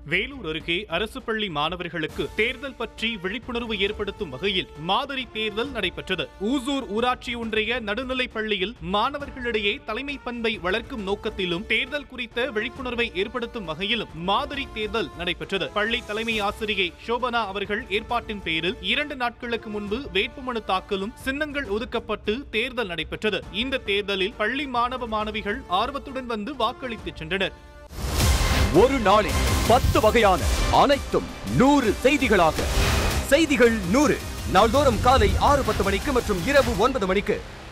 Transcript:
வேலூர் அருகே அரசு பள்ளி மாணவர்களுக்கு தேர்தல் பற்றி விழிப்புணர்வு ஏற்படுத்தும் வகையில் மாதிரி தேர்தல் நடைபெற்றது ஊசூர் ஊராட்சி ஒன்றிய நடுநிலைப் பள்ளியில் மாணவர்களிடையே தலைமை பண்பை வளர்க்கும் நோக்கத்திலும் தேர்தல் குறித்த விழிப்புணர்வை ஏற்படுத்தும் வகையிலும் மாதிரி தேர்தல் நடைபெற்றது பள்ளி தலைமை ஆசிரியை சோபனா அவர்கள் ஏற்பாட்டின் பேரில் இரண்டு நாட்களுக்கு முன்பு வேட்புமனு தாக்கலும் சின்னங்கள் ஒதுக்கப்பட்டு தேர்தல் நடைபெற்றது இந்த தேர்தலில் பள்ளி மாணவ மாணவிகள் ஆர்வத்துடன் வந்து வாக்களித்து சென்றனர் ஒரு நாளில் பத்து வகையான அனைத்தும் நூறு செய்திகளாக செய்திகள் நூறு நாள்தோறும் காலை ஆறு பத்து மணிக்கு மற்றும் இரவு ஒன்பது மணிக்கு